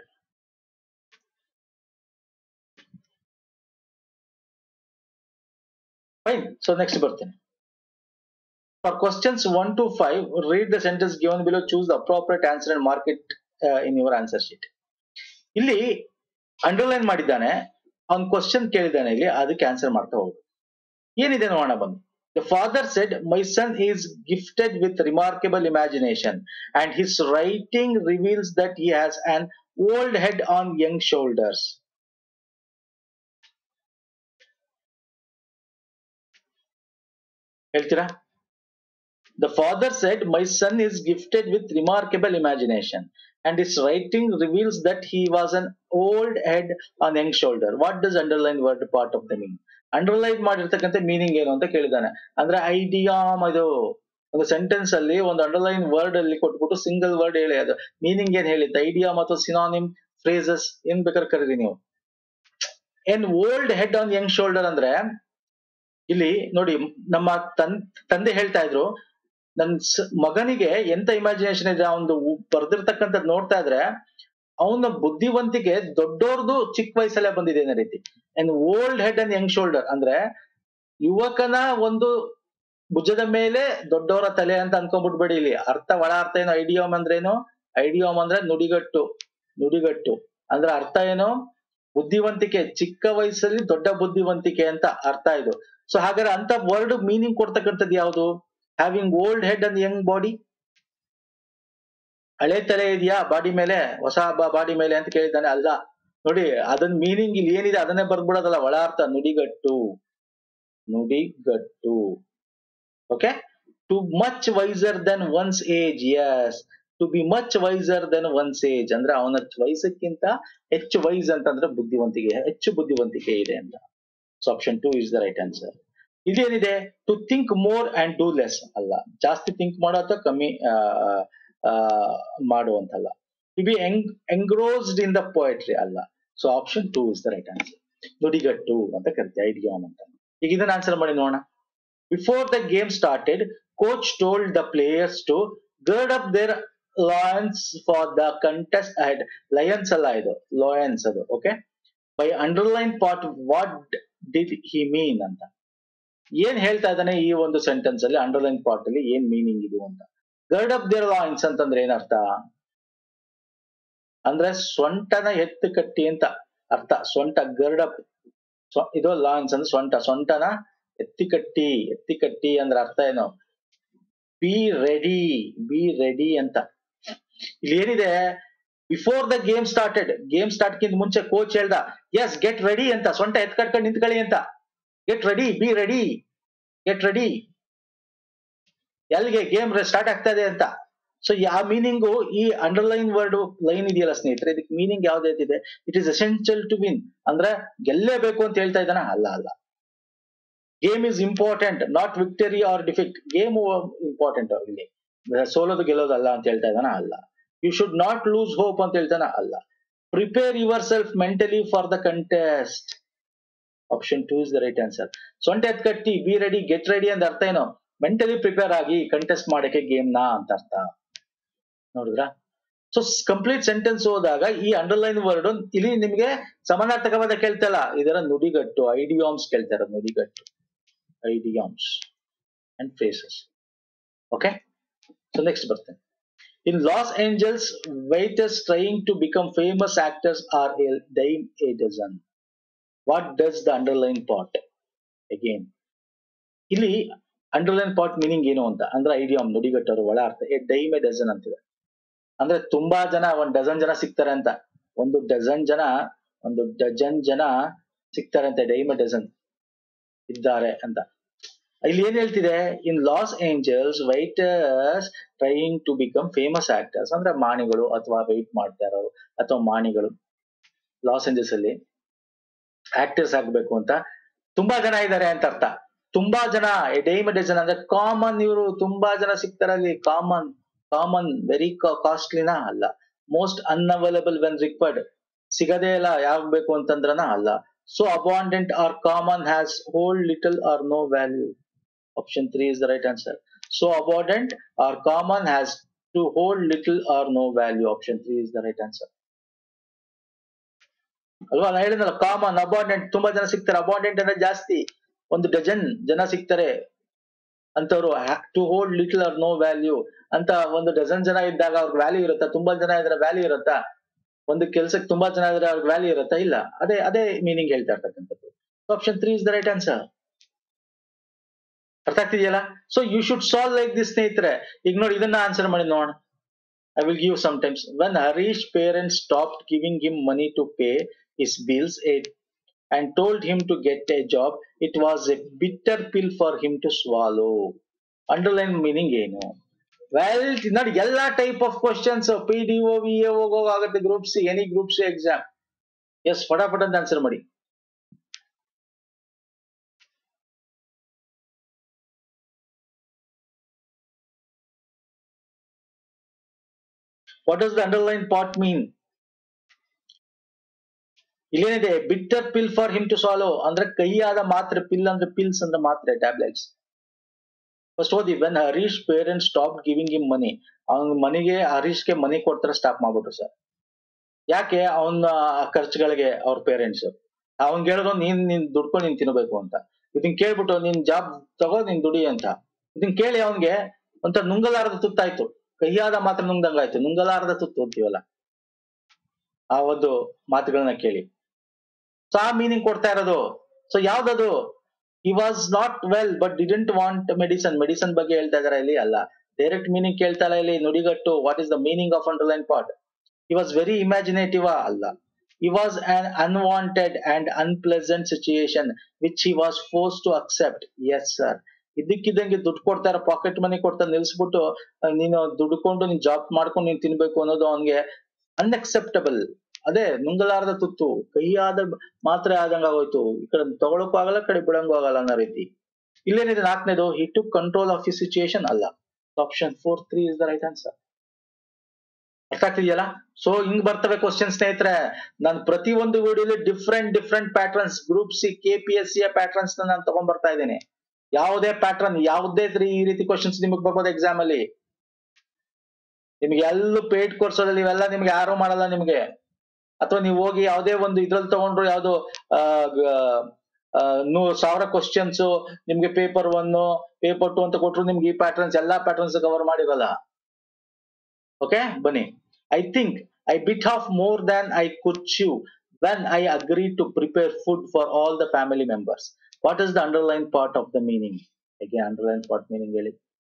fine so next ಬರ್ತೇನೆ For questions 1 to 5, read the sentence given below, choose the appropriate answer and mark it uh, in your answer sheet. ಇಲ್ಲಿ ಅಂಡರ್ಲೈನ್ ಮಾಡಿದ್ದಾನೆ ಅವ್ನ್ ಕ್ವಶನ್ ಕೇಳಿದ್ದಾನೆ ಇಲ್ಲಿ ಅದಕ್ಕೆ ಆನ್ಸರ್ ಮಾಡ್ತಾ ಹೋಗು ಏನಿದೆ ನೋಡೋಣ ಬಂದು the father said my son is gifted with remarkable imagination and his writing reveals that he has an old head on young shoulders ಹೇಳ್ತೀರಾ The father said, My son is gifted with remarkable imagination, and his writing reveals that he was an old head on young shoulder. What does underline word part of the meaning? Underline ಮಾಡಿರ್ತಕ್ಕಂಥ meaning ಏನು ಅಂತ ಕೇಳಿದಾನೆ ಅಂದ್ರೆ ಐಡಿಯಾಮ್ ಅದು ಒಂದು sentence ಅಲ್ಲಿ ಒಂದು underline word ಅಲ್ಲಿ ಕೊಟ್ಬಿಟ್ಟು ಸಿಂಗಲ್ ವರ್ಡ್ ಹೇಳಿ ಅದು ಮೀನಿಂಗ್ ಏನ್ ಹೇಳಿತ್ತು ಐಡಿಯಾ ಮತ್ತು ಸಿನಾನಿಮ್ ಫ್ರೇಸಸ್ ಏನ್ ಬೇಕಾದ್ರೆ ಕರೀರಿ ನೀವು ಏನ್ old head on young shoulder ಅಂದ್ರೆ ಇಲ್ಲಿ ನೋಡಿ ನಮ್ಮ ತನ್ ತಂದೆ ಹೇಳ್ತಾ ಇದ್ರು ನನ್ ಸ- ಮಗನಿಗೆ ಎಂತ ಇಮ್ಯಾಜಿನೇಷನ್ ಇದೆ ಅವನು ಬರ್ದಿರ್ತಕ್ಕಂಥದ್ದು ನೋಡ್ತಾ ಇದ್ರೆ ಅವನ ಬುದ್ಧಿವಂತಿಕೆ ದೊಡ್ಡೋರ್ದು ಚಿಕ್ಕ ವಯಸ್ಸಲ್ಲೇ ಬಂದಿದೆ ಅನ್ನೋ ರೀತಿ and old head and young shoulder ಅಂದ್ರೆ ಯುವಕನ ಒಂದು ಭುಜದ ಮೇಲೆ ದೊಡ್ಡವರ ತಲೆ ಅಂತ ಅನ್ಕೊಂಡ್ಬಿಟ್ಬೇಡಿ ಇಲ್ಲಿ ಅರ್ಥ ಒಳ ಅರ್ಥ ಏನು ಐಡಿಯೋಮ್ ಅಂದ್ರೆ ಏನು ಐಡಿಯೋಮ್ ಅಂದ್ರೆ ನುಡಿಗಟ್ಟು ನುಡಿಗಟ್ಟು ಅಂದ್ರೆ ಅರ್ಥ ಏನು ಬುದ್ಧಿವಂತಿಕೆ ಚಿಕ್ಕ ವಯಸ್ಸಲ್ಲಿ ದೊಡ್ಡ ಬುದ್ಧಿವಂತಿಕೆ ಅಂತ ಅರ್ಥ ಇದು ಸೊ ಹಾಗಾದ್ರೆ ಅಂತ ವರ್ಡ್ ಮೀನಿಂಗ್ ಕೊಡ್ತಕ್ಕಂಥದ್ದು ಯಾವುದು having old head and young body ಹಳೆ ತಲೆ ಇದೆಯಾ ಬಾಡಿ ಮೇಲೆ ಹೊಸ ಬಾಡಿ ಮೇಲೆ ಅಂತ ಕೇಳಿದ್ದಾನೆ ಅಲ್ಲ ನೋಡಿ ಅದನ್ ಮೀನಿಂಗ್ ಇಲ್ಲಿ ಏನಿದೆ ಅದನ್ನೇ ಬರ್ದ್ಬಿಡೋದಲ್ಲ ಒಳ ಅರ್ಥ ನುಡಿಗಟ್ಟು ನುಡಿಗಟ್ಟು okay to much wiser than one's age yes to be much wiser than one's age ಅಂದ್ರೆ ಅವನ ವಯಸ್ಸಕ್ಕಿಂತ ಹೆಚ್ಚು ವೈಸ್ ಅಂತಂದ್ರೆ ಬುದ್ಧಿವಂತಿಕೆ ಹೆಚ್ಚು ಬುದ್ಧಿವಂತಿಕೆ ಇದೆ ಅಂತ so option two is the right answer ಇದೇನಿದೆ to think more and do less ಅಲ್ಲ ಜಾಸ್ತಿ ಥಿಂಕ್ ಮಾಡೋ ಅಥವಾ ಕಮ್ಮಿ ಆ, ಆ, ಮಾಡುವಂತಲ್ಲ to be engrossed in the poetry ಅಲ್ಲ so option two is the right answer ನುಡಿಗಟ್ಟು ಅಂತ ಕರಿತೀವಿ ಐಡಿಯಾಮ್ ಅಂತ ಈಗ ಇದನ್ನ ಆನ್ಸರ್ ಮಾಡಿ ನೋಡೋಣ before the game started coach told the players to gird up their lions for the contest ahead lions ಅಲ್ಲ ಇದು ಲಾಯನ್ಸ್ ಅದು okay by underline part what did he mean ಅಂತ ಏನ್ ಹೇಳ್ತಾ ಇದ್ದಾನೆ ಈ ಒಂದು ಸೆಂಟೆನ್ಸ್ ಅಲ್ಲಿ ಅಂಡರ್ಲೈನ್ ಪಾರ್ಟ್ ಅಲ್ಲಿ ಏನ್ ಮೀನಿಂಗ್ ಇದು ಅಂತ ಗರ್ಡ್ ಅಪ್ ದೇರ್ ಲಾಯನ್ಸ್ ಅಂತಂದ್ರೆ ಏನರ್ಥ ಅಂದ್ರೆ ಸೊಂಟನ ಎತ್ತು ಕಟ್ಟಿ ಅಂತ ಅರ್ಥ ಸೊಂಟ ಗರ್ಡ್ ಅಪ್ ಇದು ಲಾಯನ್ಸ್ ಅಂದ್ರೆ ಸೊಂಟ ಸೊಂಟನ ಎತ್ತಿ ಕಟ್ಟಿ ಎತ್ತಿ ಕಟ್ಟಿ ಅಂದ್ರೆ ಅರ್ಥ ಏನು ಬಿ ರೆಡಿ ಬಿ ರೆಡಿ ಅಂತ ಇಲ್ಲಿ ಏನಿದೆ before the game started game start ಕಿಂತ ಮುಂಚೆ ಕೋಚ್ ಹೇಳ್ದ ಎಸ್ ಗೆಟ್ ರೆಡಿ ಅಂತ ಸೊಂಟ ಎತ್ ಕಟ್ಕೊಂಡು ನಿಂತ್ಕೊಳ್ಳಿ ಅಂತ get ready be ready get ready ಎಲ್ಲಿಗೆ ಗೇಮ್ ಸ್ಟಾರ್ಟ್ ಆಗ್ತಾ ಇದೆ ಅಂತ ಸೊ ಆ ಮೀನಿಂಗು ಈ ಅಂಡರ್ಲೈನ್ ವರ್ಡ್ ಲೈನ್ ಇದೆಯಲ್ಲ ಸ್ನೇಹಿತರೆ ಇದಕ್ಕೆ ಮೀನಿಂಗ್ ಯಾವ್ದಾಯ್ತಿದೆ it is essential to win ಅಂದ್ರೆ ಗೆಲ್ಲೇಬೇಕು ಅಂತ ಹೇಳ್ತಾ ಇದ್ದಾನ ಅಲ್ಲ ಅಲ್ಲ game is important not victory or defeat game important ಇಲ್ಲಿ ಸೋಲೋದು ಗೆಲ್ಲೋದಲ್ಲ ಅಂತ ಹೇಳ್ತಾ ಇದ್ದಾನ ಅಲ್ಲ you should not lose hope ಅಂತ ಹೇಳ್ತಾನ ಅಲ್ಲ prepare yourself mentally for the contest option two is the right answer ಸೊಂಟ ಎತ್ ಕಟ್ಟಿ ಬಿ ರೆಡಿ ಗೆಟ್ ರೆಡಿ ಅಂತ ಅರ್ಥ ಏನು ಮೆಂಟಲಿ ಪ್ರಿಪೇರ್ ಆಗಿ ಕಂಟೆಸ್ಟ್ ಮಾಡಕ್ಕೆ ಗೇಮ್ ನ ಅಂತ ಅರ್ಥ ನೋಡಿದ್ರ ಸೊ ಕಂಪ್ಲೀಟ್ ಸೆಂಟೆನ್ಸ್ ಹೋದಾಗ ಈ ಅಂಡರ್ಲೈನ್ ವರ್ಡ್ ಇಲ್ಲಿ ನಿಮ್ಗೆ ಸಮಾನಾರ್ಥಕವಾದ ಕೇಳ್ತಲ್ಲ ಇದರ ನುಡಿಗಟ್ಟು ಐಡಿಯಾಮ್ಸ್ ಕೇಳ್ತಾರೆ ನುಡಿಗಟ್ಟು idioms and phrases okay so next ಬರ್ತೇನೆ in Los Angeles waiters trying to become famous actors are a dime a dozen what does the underline part again ಇಲ್ಲಿ ಅಂಡರ್ಲೈನ್ ಪಾರ್ಟ್ ಮೀನಿಂಗ್ ಏನು ಅಂತ ಅಂದ್ರೆ ಐಡಿಯಾಮ್ ನುಡಿಗಟ್ಟರು ಒಳ ಅರ್ಥ ಎ ಡೈಮ್ ಎ ಡಜನ್ ಅಂತಿದೆ ಅಂದ್ರೆ ತುಂಬಾ ಜನ ಒಂದ್ ಡಜನ್ ಜನ ಸಿಗ್ತಾರೆ ಅಂತ ಒಂದು ಡಜನ್ ಜನ ಒಂದು ಡಜನ್ ಜನ ಸಿಗ್ತಾರೆ ಅಂತ ಡೈಮ್ ಎ ಡಜನ್ ಇದ್ದಾರೆ ಅಂತ ಇಲ್ಲಿ ಏನ್ ಹೇಳ್ತಿದೆ in Los Angeles waiters trying to become famous actors ಅಂದ್ರೆ ಮಾಣಿಗಳು ಅಥವಾ ವೈಟ್ ಮಾಡ್ತಾ ಇರೋರು ಅಥವಾ ಮಾಣಿಗಳು ಲಾಸ್ ಏಂಜಲ್ಸ್ ಅಲ್ಲಿ ಆಕ್ಟರ್ಸ್ ಆಗ್ಬೇಕು ಅಂತ ತುಂಬಾ ಜನ ಇದ್ದಾರೆ ಅಂತ ಅರ್ಥ ತುಂಬಾ ಜನ ಡೈಮ್ ಡಜನ್ ಅಂದ್ರೆ ಕಾಮನ್ ಇವರು ತುಂಬಾ ಜನ ಸಿಗ್ತಾರೆ ಅಲ್ಲಿ ಕಾಮನ್ ಕಾಮನ್ ವೆರಿ ಕಾಸ್ಟ್ಲಿನ ಅಲ್ಲ ಮೋಸ್ಟ್ ಅನ್ಅವೈಲಬಲ್ ವೆನ್ ರಿಕ್ವರ್ಡ್ ಸಿಗದೇ ಇಲ್ಲ ಯಾವ್ಬೇಕು ಅಂತಂದ್ರನ ಅಲ್ಲ so abundant or common has hold little or no value option three is the right answer so abundant or common has to hold little or no value option three is the right answer ಅಲ್ವಾ ನಾನು ಹೇಳಿದ್ನಲ್ಲ common abundant ತುಂಬಾ ಜನ ಸಿಗ್ತಾರೆ abundant ಅಂದ್ರೆ ಜಾಸ್ತಿ ಒಂದು dozen ಜನ ಸಿಗ್ತಾರೆ ಅಂತವ್ರು to hold little or no value ಅಂತ ಒಂದು ಡಜನ್ ಜನ ಇದ್ದಾಗ ಅವ್ರಿಗೆ ವ್ಯಾಲ್ಯೂ ಇರುತ್ತಾ ತುಂಬಾ ಜನ ಇದ್ರೆ ವ್ಯಾಲ್ಯೂ ಇರುತ್ತಾ ಒಂದು ಕೆಲ್ಸಕ್ಕೆ ತುಂಬಾ ಜನ ಇದ್ರೆ ಅವ್ರಿಗೆ ವ್ಯಾಲ್ಯೂ ಇರುತ್ತಾ ಇಲ್ಲ ಅದೇ ಅದೇ ಮೀನಿಂಗ್ ಹೇಳ್ತಾ ಇರ್ತಕ್ಕಂಥದ್ದು option three is the right answer ಅರ್ಥ ಆಗ್ತಿದೆಯಲ್ಲ so you should solve like this ಸ್ನೇಹಿತರೆ ಈಗ ನೋಡಿ ಇದನ್ನ ಆನ್ಸರ್ ಮಾಡಿ ನೋಡೋಣ I will give some times when Harish parents stop giving him money to pay his bills a and told him to get a job. It was a bitter pill for him to swallow. Underline meaning ಏನು well ನೋಡಿ ಎಲ್ಲಾ type of questions P D O V A ಆಗುತ್ತೆ group C any group C exams ಫಟಾಫಟ್ ಅಂತ answer ಮಾಡಿ what does the underline part mean ಇಲ್ಲೇನಿದೆ bitter pill for him to swallow ಅಂದ್ರೆ ಕೈಯಾದ ಮಾತ್ರೆ ಪಿಲ್ ಅಂದ್ರೆ ಪಿಲ್ಸ್ ಅಂದ್ರೆ ಮಾತ್ರೆ ಟ್ಯಾಬ್ಲೆಟ್ಸ್ ಫಸ್ಟ್ ಓದಿ when Harish parents stop giving him money ಅವ್ನ ಮನಿಗೆ ಹರೀಶ್ಗೆ ಮನಿ ಕೊಡ್ತಾರೆ ಸ್ಟಾಪ್ ಮಾಡ್ಬಿಟ್ರು ಸರ್ ಯಾಕೆ ಅವನ ಖರ್ಚುಗಳಿಗೆ ಅವ್ರ ಪೇರೆಂಟ್ಸ್ ಅವ್ನ್ ಹೇಳಿದ್ರು ನೀನ್ ನೀನ್ ದುಡ್ಕೊಂಡು ನೀನ್ ತಿನ್ಬೇಕು ಅಂತ ಇದನ್ ಕೇಳ್ಬಿಟ್ಟು ನೀನ್ ಜಾಬ್ ತಗೋ ನೀನ್ ದುಡಿ ಅಂತ ಇದನ್ ಕೇಳಿ ಅವನ್ಗೆ ಒಂಥರ ನುಂಗಲಾರದ ತುತ್ತಾಯ್ತು ಕೈಯಾದ ಮಾತ್ರ ನುಂಗ್ದಂಗಾಯ್ತು ನುಂಗಲಾರದ ತುತ್ತು ಅಂತೀವಲ್ಲ ಆ ಒಂದು ಮಾತುಗಳನ್ನ ಕೇಳಿ ಸೊ ಆ ಮೀನಿಂಗ್ ಕೊಡ್ತಾ ಇರೋದು ಸೊ ಯಾವ್ದದು ಈ was not well but didn't want medicine medicine ಬಗ್ಗೆ ಹೇಳ್ತಾ ಇದಾರೆ ಇಲ್ಲಿ ಅಲ್ಲ ಡೈರೆಕ್ಟ್ ಮೀನಿಂಗ್ ಕೇಳ್ತಾ ಇಲ್ಲ ಇಲ್ಲಿ ನುಡಿಗಟ್ಟು what is the meaning of underline part ಈ ವಾಸ್ ವೆರಿ ಇಮ್ಯಾಜಿನೇಟಿವ್ ಅಲ್ಲ ಈ was an unwanted and unpleasant situation which he was force to accept yes sir ಇದಕ್ಕಿದ್ದಂಗೆ ದುಡ್ಡು ಕೊಡ್ತಾರೆ ಪಾಕೆಟ್ ಮನಿ ಕೊಡ್ತಾರೆ ನಿಲ್ಸ್ಬಿಟ್ಟು ಅಹ್, ನೀನು ದುಡ್ಕೊಂಡು ನೀನ್ ಜಾಬ್ ಮಾಡ್ಕೊಂಡು ನೀನ್ ತಿನ್ಬೇಕು ಅನ್ನೋದು ಅವನ್ಗೆ ಅನ್ಅಕ್ಸೆಪ್ಟಬಲ್ ಅದೇ ನುಂಗಲಾರದ ತುತ್ತು ಕೈಯಾದ ಮಾತ್ರೆ ಆದಂಗ ಆಗೋಯ್ತು ಈ ಕಡೆ ತಗೊಳಕ್ಕೂ ಆಗಲ್ಲ ಈ ಕಡೆ ಬಿಡಂಗೂ ಆಗಲ್ಲ ಅನ್ನೋ ರೀತಿ ಇಲ್ಲೇನಿದೆ ನಾಲ್ಕನೇದು he to control of the situation ಅಲ್ಲ option four three is the right answer ಅರ್ಥ ಆಗ್ತಿದೆಯಲ್ಲ ಸೊ ಹಿಂಗ್ ಬರ್ತವೆ ಕ್ವಶನ್ ಸ್ನೇಹಿತರೆ ನಾನು ಪ್ರತಿ ಒಂದು ವಿಡಿಯೋಲಿ different different patterns group C K P S C patterns ನಾನು ತಗೊಂಡ್ ಬರ್ತಾ ಇದ್ದೀನಿ ಯಾವುದೇ ಪ್ಯಾಟರ್ನ್ ಯಾವುದೇ ತ್ರಿ- ಈ ರೀತಿ ಕ್ವಶನ್ಸ್ ನಿಮಗೆ ಬರ್ಬೋದು ಎಕ್ಸಾಮ್ ಅಲ್ಲಿ ನಿಮ್ಗೆ ಎಲ್ಲೂ ಪೇಡ್ ಕೋರ್ಸಲ್ಲಿ ಇವೆಲ್ಲ ನಿಮ್ಗೆ ಯಾರು ಮಾಡಲ್ಲ ನಿಮ್ಗೆ ಅಥವಾ ನೀವು ಹೋಗಿ ಯಾವುದೇ ಒಂದು ಇದ್ರಲ್ಲಿ ತಗೊಂಡ್ರು ಯಾವ್ದು ಆ, ಗ- ಆ, ನೂರ್ ಸಾವಿರ ಕ್ವಶನ್ಸ್ ನಿಮ್ಗೆ ಪೇಪರ್ ಒನ್ ಪೇಪರ್ ಟು ಅಂತ ಕೊಟ್ರು ನಿಮ್ಗೆ ಈ ಪ್ಯಾಟರ್ನ್ಸ್ ಎಲ್ಲಾ ಪ್ಯಾಟರ್ನ್ಸ್ ಕವರ್ ಮಾಡಿರಲ್ಲ ಓಕೆ ಬನ್ನಿ I think I bit off more than I could chew when I agreed to prepare food for all the family members. What is the underlying part of the meaning? Again, underline part meaning ಹೇಳಿ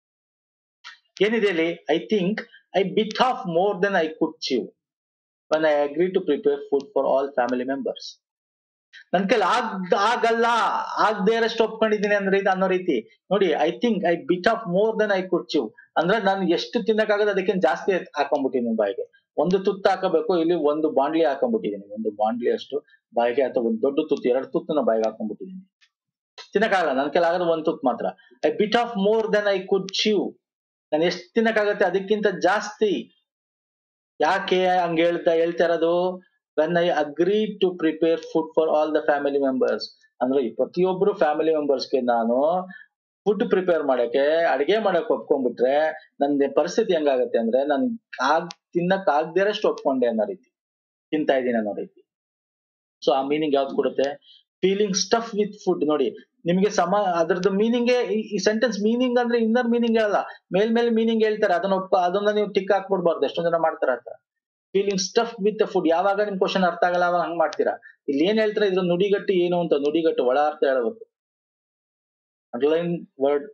ಏನಿದೆ ಇಲ್ಲಿ I think I bit off more than I could chew when I agreed to prepare food for all family members. ನನ್ ಕೈಲಿ ಆಗ್ ಆಗಲ್ಲ ಆಗದೆ ಇರೋಷ್ಟು ಒಪ್ಕೊಂಡಿದ್ದೀನಿ ಅಂದ್ರೆ ಇದು ಅನ್ನೋ ರೀತಿ ನೋಡಿ I think I bit off more than I could chew ಅಂದ್ರೆ ನಾನು ಎಷ್ಟು ತಿನ್ನಕ್ಕಾಗದ ಅದಕ್ಕಿಂತ ಜಾಸ್ತಿ ಹಾಕೊಂಡ್ಬಿಟ್ಟಿದ್ದೀನಿ ಬಾಯಿಗೆ ಒಂದು ತುತ್ತು ಹಾಕಬೇಕು ಇಲ್ಲಿ ಒಂದು ಬಾಂಡ್ಲಿ ಹಾಕೊಂಡ್ಬಿಟ್ಟಿದ್ದೀನಿ ಒಂದು ಬಾಂಡ್ಲಿ ಅಷ್ಟು ಬಾಯಿಗೆ ಅಥವಾ ಒಂದು ದೊಡ್ಡ ತುತ್ತು ಎರಡು ತುತ್ತನ್ನ ಬಾಯಿಗೆ ಹಾಕೊಂಡ್ಬಿಟ್ಟಿದ್ದೀನಿ ತಿನ್ನಕ್ಕಾಗಲ್ಲ ನನ್ ಕೈಲಿ ಆಗೋದು ಒಂದ್ ತುತ್ತು ಮಾತ್ರ I bit off more than I could chew ನಾನು ಎಷ್ಟು ತಿನ್ನಕ್ಕಾಗತ್ತೆ ಅದಕ್ಕಿಂತ ಜಾಸ್ತಿ ಯಾಕೆ ಹಂಗ ಹೇಳ್ತಾ ಹೇಳ್ತಾ ಇರೋದು when I agree to prepare food for all the family members ಅಂದ್ರೆ ಈ ಪ್ರತಿಯೊಬ್ರು ಫ್ಯಾಮಿಲಿ ಮೆಂಬರ್ಸ್ಗೆ ನಾನು ಫುಡ್ ಪ್ರಿಪೇರ್ ಮಾಡಕ್ಕೆ ಅಡಿಗೆ ಮಾಡಕ್ ಒಪ್ಕೊಂಡ್ಬಿಟ್ರೆ ನನ್ನ ಪರಿಸ್ಥಿತಿ ಹೆಂಗಾಗತ್ತೆ ಅಂದ್ರೆ ನನ್ ಆಗ್ ತಿನ್ನಕ್ ಆಗದೇ ಇರೋಷ್ಟು ಒಪ್ಕೊಂಡೆ ಅನ್ನೋ ರೀತಿ ತಿಂತಾ ಇದ್ದೀನಿ ಅನ್ನೋ ರೀತಿ ಸೊ ಆ ಮೀನಿಂಗ್ ಯಾವ್ದು ಕೊಡುತ್ತೆ ಫೀಲಿಂಗ್ ಸ್ಟಫ್ ವಿತ್ ಫುಡ್ ನೋಡಿ ನಿಮಗೆ ಸಮ ಅದ್ರದ್ದು ಮೀನಿಂಗ್ ಈ ಸೆಂಟೆನ್ಸ್ ಮೀನಿಂಗ್ ಅಂದ್ರೆ ಇನ್ನರ್ ಮೀನಿಂಗ್ ಹೇಳಲ್ಲ ಮೇಲ್ ಮೇಲೆ ಮೀನಿಂಗ್ ಹೇಳ್ತಾರೆ ಅದನ್ನ ಒಪ್ಪ ಅದನ್ನ ನೀವು ಟಿಕ್ ಹಾಕ್ಬಿಡ್ಬಾರ್ದು ಎಷ್ಟೊಂದ್ ಜನ ಮಾಡ್ತಾರೆ ಅಂತ ಫೀಲಿಂಗ್ ಸ್ಟಫ್ ವಿತ್ ಫುಡ್ ಯಾವಾಗ ನಿಮ್ ಕ್ವಶನ್ ಅರ್ಥ ಆಗಲ್ಲ ಅವಾಗ ಹಂಗ್ ಮಾಡ್ತೀರಾ ಇಲ್ಲಿ ಏನ್ ಹೇಳ್ತಾರೆ ಇದ್ರ ನುಡಿಗಟ್ಟು ಏನು ಅಂತ ನುಡಿಗಟ್ಟು ಒಳ ಅರ್ಥ ಹೇಳ್ಬೇಕು underline word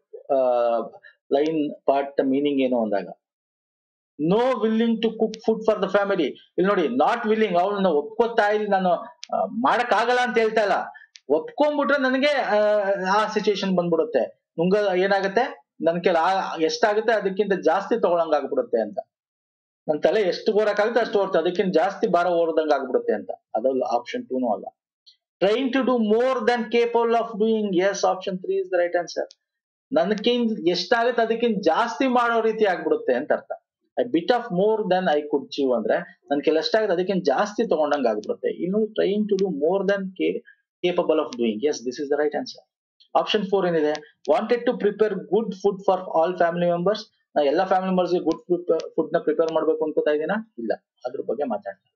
line part meaning ಏನು ಅಂದಾಗ no willing to cook food for the family ಇಲ್ಲಿ ನೋಡಿ ನಾಟ್ ವಿಲ್ಲಿಂಗ್ ಅವಳನ್ನ ಒಪ್ಕೋತಾ ಇಲ್ಲಿ ನಾನು ಆ, ಮಾಡಕ್ ಆಗಲ್ಲ ಅಂತ ಹೇಳ್ತಾ ಇಲ್ಲ ಒಪ್ಕೊಂಡ್ಬಿಟ್ರೆ ನನಗೆ ಆ, ಆ ಸಿಚುಯೇಷನ್ ಬಂದ್ಬಿಡುತ್ತೆ ನುಂಗ ಏನಾಗುತ್ತೆ ನನ್ ಕೆಲ ಎಷ್ಟಾಗುತ್ತೆ ಅದಕ್ಕಿಂತ ಜಾಸ್ತಿ ತಗೊಳಂಗ್ ಆಗ್ಬಿಡುತ್ತೆ ಅಂತ ನನ್ ತಲೆ ಎಷ್ಟು ಓರಕ್ಕಾಗುತ್ತೆ ಅಷ್ಟು ಓರುತ್ತೆ ಅದಕ್ಕಿಂತ ಜಾಸ್ತಿ ಭಾರ ಓರದಂಗ್ ಆಗ್ಬಿಡುತ್ತೆ ಅಂತ ಅದಲ್ಲ ಆಪ್ಷನ್ ಟೂನು ಅಲ್ಲ train to do more than capable of doing yes option three is the right answer ನನ್ಕಿಂತ ಎಷ್ಟಾಗುತ್ತೆ ಅದಕ್ಕಿಂತ ಜಾಸ್ತಿ ಮಾಡೋ ರೀತಿ ಆಗ್ಬಿಡುತ್ತೆ ಅಂತ ಅರ್ಥ I bit off more than I could chew ಅಂದ್ರೆ ನನ್ ಕೆಲ ಎಷ್ಟಾಗುತ್ತೆ ಅದಕ್ಕಿಂತ ಜಾಸ್ತಿ ತಗೊಂಡಂಗ್ ಆಗ್ಬಿಡುತ್ತೆ ಇನ್ನು train to do more than capable of doing yes this is the right answer option four ಏನಿದೆ wanted to prepare good food for all family members ನಾ ಎಲ್ಲಾ ಫ್ಯಾಮಿಲಿ ಮೆಂಬರ್ಸ್ ಗುಡ್ ಫುಡ್ ನ ಪ್ರಿಪೇರ್ ಮಾಡ್ಬೇಕು ಅನ್ಕೋತಾ ಇದೀನಾ ಇಲ್ಲ ಅದ್ರ ಬಗ್ಗೆ ಮಾತಾಡ್ತೀನಿ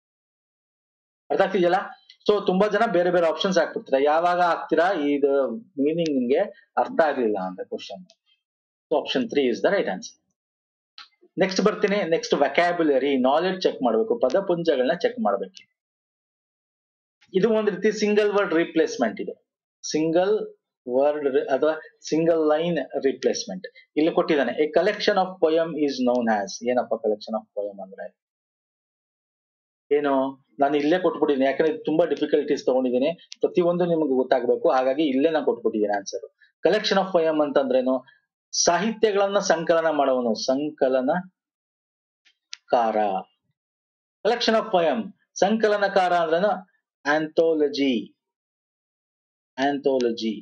ಅರ್ಥ ಆಗ್ತಿದೆಯಲ್ಲ ಸೊ ತುಂಬಾ ಜನ ಬೇರೆ ಬೇರೆ ಆಪ್ಷನ್ಸ್ ಹಾಕ್ಬಿಡ್ತಾರೆ ಯಾವಾಗ ಹಾಕ್ತೀರಾ ಇದು ಮೀನಿಂಗ್ ನಿಮ್ಗೆ ಅರ್ಥ ಆಗ್ಲಿಲ್ಲ ಅಂತ question so option three is the right answer next ಬರ್ತೀನಿ ನೆಕ್ಸ್ಟ್ ವ್ಯಾಕ್ಯಾಬ್ಯುಲರಿ ನಾಲೆಡ್ಜ್ ಚೆಕ್ ಮಾಡಬೇಕು ಪದಪುಂಜಗಳನ್ನ ಚೆಕ್ ಮಾಡಬೇಕು ಇದು ಒಂದ್ ರೀತಿ ಸಿಂಗಲ್ ವರ್ಡ್ ರಿಪ್ಲೇಸ್ಮೆಂಟ್ ಇದು ಸಿಂಗಲ್ ವರ್ಡ್ ಅಥವಾ ಸಿಂಗಲ್ ಲೈನ್ ರಿಪ್ಲೇಸ್ಮೆಂಟ್ ಇಲ್ಲಿ ಕೊಟ್ಟಿದ್ದಾನೆ a collection of poem is known as ಏನಪ್ಪ ಕಲೆಕ್ಷನ್ ಆಫ್ ಪೊಯಮ್ ಅಂದ್ರೆ ಏನು ನಾನು ಇಲ್ಲೇ ಕೊಟ್ಬಿಟ್ಟಿದ್ದೀನಿ ಯಾಕಂದ್ರೆ ಇದು ತುಂಬಾ ಡಿಫಿಕಲ್ಟೀಸ್ ತಗೊಂಡಿದ್ದೀನಿ ಪ್ರತಿಯೊಂದು ನಿಮ್ಗೆ ಗೊತ್ತಾಗ್ಬೇಕು ಹಾಗಾಗಿ ಇಲ್ಲೇ ನಾನು ಕೊಟ್ಬಿಟ್ಟಿದ್ದೀನಿ ಆನ್ಸರ್ ಕಲೆಕ್ಷನ್ ಆಫ್ ಪಯಮ್ ಅಂತಂದ್ರೇನು ಸಾಹಿತ್ಯಗಳನ್ನ ಸಂಕಲನ ಮಾಡುವನು ಸಂಕಲನ ಕಾರ ಕಲೆಕ್ಷನ್ ಆಫ್ ಪಯಮ್ ಸಂಕಲನಕಾರ ಅಂದ್ರೇನು ಆಂಥೋಲಜಿ ಆಂಥೋಲಜಿ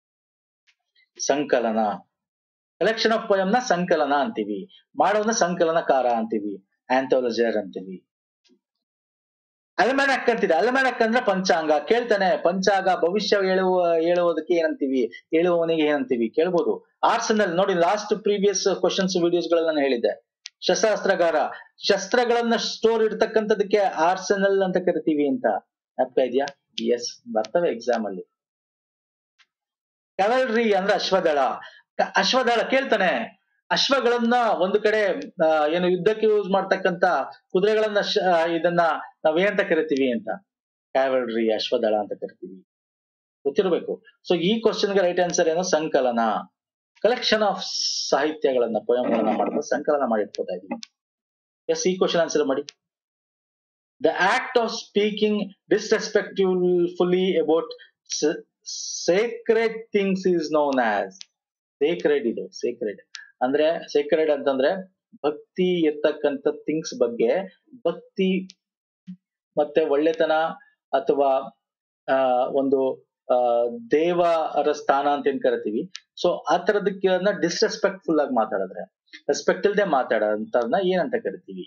ಸಂಕಲನ ಕಲೆಕ್ಷನ್ ಆಫ್ ಪಯಮ್ ನ ಸಂಕಲನ ಅಂತೀವಿ ಮಾಡೋನ ಸಂಕಲನಕಾರ ಅಂತೀವಿ ಆಂಥೋಲಜರ್ ಅಂತೀವಿ ಅಲ್ಮನಕ್ ಅಂತಿದೆ ಅಲ್ಮನಕ್ ಅಂದ್ರೆ ಪಂಚಾಂಗ ಕೇಳ್ತಾನೆ ಪಂಚಾಂಗ ಭವಿಷ್ಯ ಹೇಳುವ ಹೇಳುವುದಕ್ಕೆ ಏನಂತೀವಿ ಹೇಳುವವನಿಗೆ ಏನಂತೀವಿ ಕೇಳ್ಬೋದು ಆರ್ಸನಲ್ ನೋಡಿ ಲಾಸ್ಟ್ ಪ್ರೀವಿಯಸ್ ಕ್ವಶನ್ಸ್ ವಿಡಿಯೋಸ್ ಗಳಲ್ಲಿ ನಾನು ಹೇಳಿದ್ದೆ ಶಸ್ತ್ರಾಸ್ತ್ರಗಾರ ಶಸ್ತ್ರಗಳನ್ನ ಸ್ಟೋರ್ ಇಡ್ತಕ್ಕಂಥದಕ್ಕೆ ಆರ್ಸನಲ್ ಅಂತ ಕರಿತೀವಿ ಅಂತ ಅರ್ಥ ಇದೆಯಾ ಎಸ್ ಬರ್ತವೆ ಎಕ್ಸಾಮ್ ಅಲ್ಲಿ ಕ್ಯಾವಲ್ರಿ ಅಂದ್ರೆ ಅಶ್ವದಳ ಕ- ಅಶ್ವದಳ ಕೇಳ್ತಾನೆ ಅಶ್ವಗಳನ್ನ ಒಂದು ಕಡೆ ಆ, ಏನು ಯುದ್ಧಕ್ಕೆ ಯೂಸ್ ಮಾಡ್ತಕ್ಕಂತ ಕುದುರೆಗಳನ್ನ ಶ- ಆ, ಇದನ್ನ ನಾವೇಂತ ಕರಿತೀವಿ ಅಂತ ಕ್ಯಾವಲ್ರಿ ಅಶ್ವದಳ ಅಂತ ಕರಿತೀವಿ ಗೊತ್ತಿರಬೇಕು ಸೊ ಈ ಕ್ವಶನ್ಗೆ ರೈಟ್ ಆನ್ಸರ್ ಏನು ಸಂಕಲನ ಕಲೆಕ್ಷನ್ ಆಫ್ ಸಾಹಿತ್ಯಗಳನ್ನ ಪೋಯಂಗಳನ್ನ ಮಾಡ್ಕೊಂಡು ಸಂಕಲನ ಮಾಡಿ ಇಟ್ಕೋತಾ ಇದೀವಿ ಎಸ್ ಈ ಕ್ವಶನ್ ಆನ್ಸರ್ ಮಾಡಿ the act of speaking disrespectfully about sacred things is known as sacred ಇದು ಸೇಕ್ರೆಡ್ ಅಂದ್ರೆ ಸೇಕ್ರೆಡ್ ಅಂತಂದ್ರೆ ಭಕ್ತಿ ಇರ್ತಕ್ಕಂಥ ಥಿಂಗ್ಸ್ ಬಗ್ಗೆ ಭಕ್ತಿ ಮತ್ತೆ ಒಳ್ಳೆತನ ಅಥವಾ ಆ ಒಂದು ಆ ದೇವರ ಸ್ಥಾನ ಅಂತ ಏನ್ ಕರಿತೀವಿ ಸೊ ಆ ತರದಕ್ಕೆ ಡಿಸ್ರೆಸ್ಪೆಕ್ಟ್ಫುಲ್ ಆಗಿ ಮಾತಾಡಿದ್ರೆ ರೆಸ್ಪೆಕ್ಟ್ ಇಲ್ದೆ ಮಾತಾಡೋಂತದ್ನ ಏನಂತ ಕರಿತೀವಿ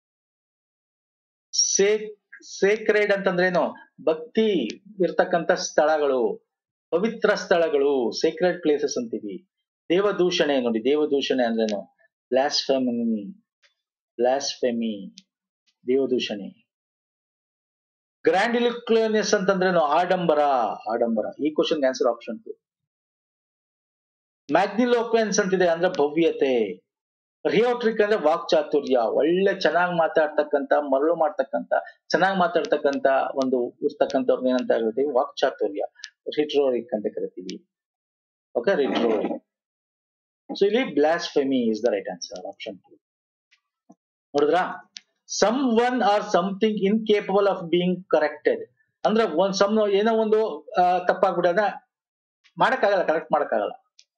ಸೇಕ್ ಸೇಕ್ರೆಡ್ ಅಂತಂದ್ರೇನು ಭಕ್ತಿ ಇರ್ತಕ್ಕಂಥ ಸ್ಥಳಗಳು ಪವಿತ್ರ ಸ್ಥಳಗಳು ಸೇಕ್ರೆಡ್ ಪ್ಲೇಸಸ್ ಅಂತೀವಿ ದೇವದೂಷಣೆ ನೋಡಿ ದೇವದೂಷಣೆ ಅಂದ್ರೇನು ಬ್ಲಾಸ್ಫೆಮಿ ಬ್ಲಾಸ್ಫೆಮಿ ದೇವದೂಷಣೆ ಗ್ರ್ಯಾಂಡಿಲಿಕ್ಲೋನಿಯಸ್ ಅಂತಂದ್ರೇನು ಆಡಂಬರ ಆಡಂಬರ ಈ question answer option two magniloquence ಅಂತಿದೆ ಅಂದ್ರೆ ಭವ್ಯತೆ ರಿಯೋಟ್ರಿಕ್ ಅಂದ್ರೆ ವಾಕ್ಚಾತುರ್ಯ ಒಳ್ಳೆ ಚೆನ್ನಾಗಿ ಮಾತಾಡ್ತಕ್ಕಂತ ಮರಳು ಮಾಡ್ತಕ್ಕಂತ ಚೆನ್ನಾಗಿ ಮಾತಾಡ್ತಕ್ಕಂತ ಒಂದು ಇರ್ತಕ್ಕಂಥವ್ರನ್ನ ಏನಂತ ಕರಿತೀವಿ ವಾಕ್ಚಾತುರ್ಯ ರಿಟ್ರೋರಿಕ್ ಅಂತ ಕರಿತೀವಿ ಓಕೆ ರಿಟ್ರೋರಿಕ್ ಸೊ ಇಲ್ಲಿ blasphemy is the right answer option two ನೋಡಿದ್ರಾ someone or something incapable of being corrected ಅಂದ್ರೆ ಒಂದ್ ಸಮ್ ಏನೋ ಒಂದು ಆ, ತಪ್ಪಾಗ್ಬಿಟ್ಟದ ಮಾಡಕ್ಕಾಗಲ್ಲ ಕರೆಕ್ಟ್ ಮಾಡಕ್ಕಾಗಲ್ಲ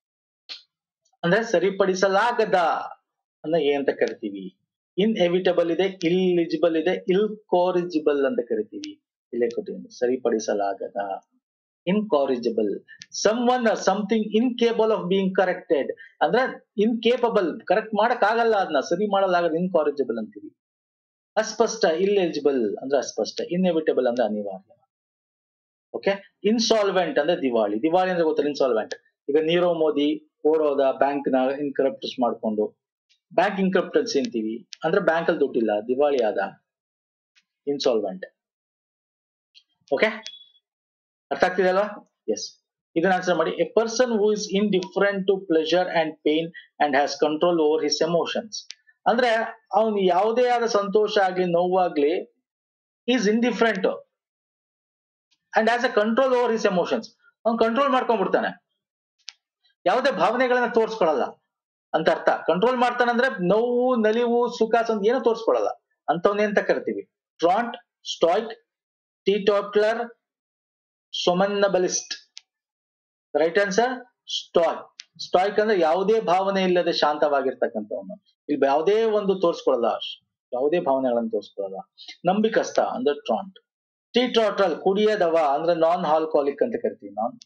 ಅಂದ್ರೆ ಸರಿಪಡಿಸಲಾಗದ ಅಂದ್ರೆ ಏನಂತ ಕರಿತೀವಿ ಇನ್ ಎವಿಟಬಲ್ ಇದೆ ಇಲ್ಲಿಜಿಬಲ್ ಇದೆ ಇಲ್ ಕೋರಿಜಿಬಲ್ ಅಂತ ಕರಿತೀವಿ ಇಲ್ಲೇ ಕೊಟ್ಟಿದ್ದೀನಿ ಸರಿಪಡಿಸಲಾಗದ incorrigible someone something incapable of being corrected ಅಂದ್ರೆ ಇನ್ಕೇಪಬಲ್ ಕರೆಕ್ಟ್ ಮಾಡಕ್ ಆಗಲ್ಲ ಅದನ್ನ ಸರಿ ಮಾಡಲಾಗದ ಇನ್ಕಾರಿಜಿಬಲ್ ಅಂತೀವಿ ಅಸ್ಪಷ್ಟ ಇಲ್ಎಲಿಜಿಬಲ್ ಅಂದ್ರೆ ಅಸ್ಪಷ್ಟ ಇನ್ಎವಿಟಬಲ್ ಅಂದ್ರೆ ಅನಿವಾರ್ಯ ಓಕೆ ಇನ್ಸಾಲ್ವೆಂಟ್ ಅಂದ್ರೆ ದಿವಾಳಿ ದಿವಾಳಿ ಅಂದ್ರೆ ಗೊತ್ತಲ್ಲ ಇನ್ಸಾಲ್ವೆಂಟ್ ಈಗ ನೀರವ್ ಮೋದಿ ಓಡೋದ ಬ್ಯಾಂಕ್ ನ ಇನ್ಕರಪ್ಟಸ್ ಮಾಡ್ಕೊಂಡು ಬ್ಯಾಂಕ್ ಇನ್ಕರಪ್ಟನ್ಸಿ ಅಂತೀವಿ ಅಂದ್ರೆ ಬ್ಯಾಂಕ್ ಅಲ್ಲಿ ದುಡ್ಡಿಲ್ಲ ದಿವಾಳಿ ಆದ ಇನ್ಸಾಲ್ವೆಂಟ್ ಓಕೆ ಅರ್ಥ ಆಗ್ತಿದೆ ಅಲ್ವಾ ಎಸ್ ಇದನ್ನ ಆನ್ಸರ್ ಮಾಡಿ a person who is indifferent to pleasure and pain and has control over his emotions ಅಂದ್ರೆ ಅವನು ಯಾವುದೇ ಆದ ಸಂತೋಷ ಆಗ್ಲಿ ನೋವಾಗ್ಲಿ is indifferent and as a control over his emotions ಅವ್ನು ಕಂಟ್ರೋಲ್ ಮಾಡ್ಕೊಂಡ್ಬಿಡ್ತಾನೆ ಯಾವುದೇ ಭಾವನೆಗಳನ್ನ ತೋರಿಸ್ಕೊಳಲ್ಲ ಅಂತ ಅರ್ಥ ಕಂಟ್ರೋಲ್ ಮಾಡ್ತಾನಂದ್ರೆ ನೋವು ನಲಿವು ಸುಖ ಸಂತ ಏನು ತೋರಿಸ್ಕೊಳಲ್ಲ ಅಂತವನ್ನೇ ಅಂತ ಕರಿತೀವಿ ಟ್ರಾಂಟ್ ಸ್ಟಾಯ್ಕ್ ಟೀಟೋಟ್ಲರ್ ಸೊಮನ್ನಬಲಿಸ್ಟ್ ರೈಟ್ ಆನ್ಸರ್ ಸ್ಟಾಯ್ ಸ್ಟಾಯ್ಕ್ ಅಂದ್ರೆ ಯಾವುದೇ ಭಾವನೆ ಇಲ್ಲದೆ ಶಾಂತವಾಗಿರ್ತಕ್ಕಂಥವನು ಇಲ್ಲಿ ಯಾವುದೇ ಒಂದು ತೋರಿಸ್ಕೊಳ್ಳಲ್ಲ ಯಾವುದೇ ಭಾವನೆಗಳನ್ನು ತೋರಿಸ್ಕೊಳ್ಳಲ್ಲ ನಂಬಿಕಸ್ತ ಅಂದ್ರೆ ಟ್ರಾಂಟ್ ಟೀಟ್ರಾಟ್ರಲ್ ಕುಡಿಯದವ ಅಂದ್ರೆ ನಾನ್ ಆಲ್ಕೋಹಾಲಿಕ್ ಅಂತ ಕರಿತೀವಿ ನಾನ್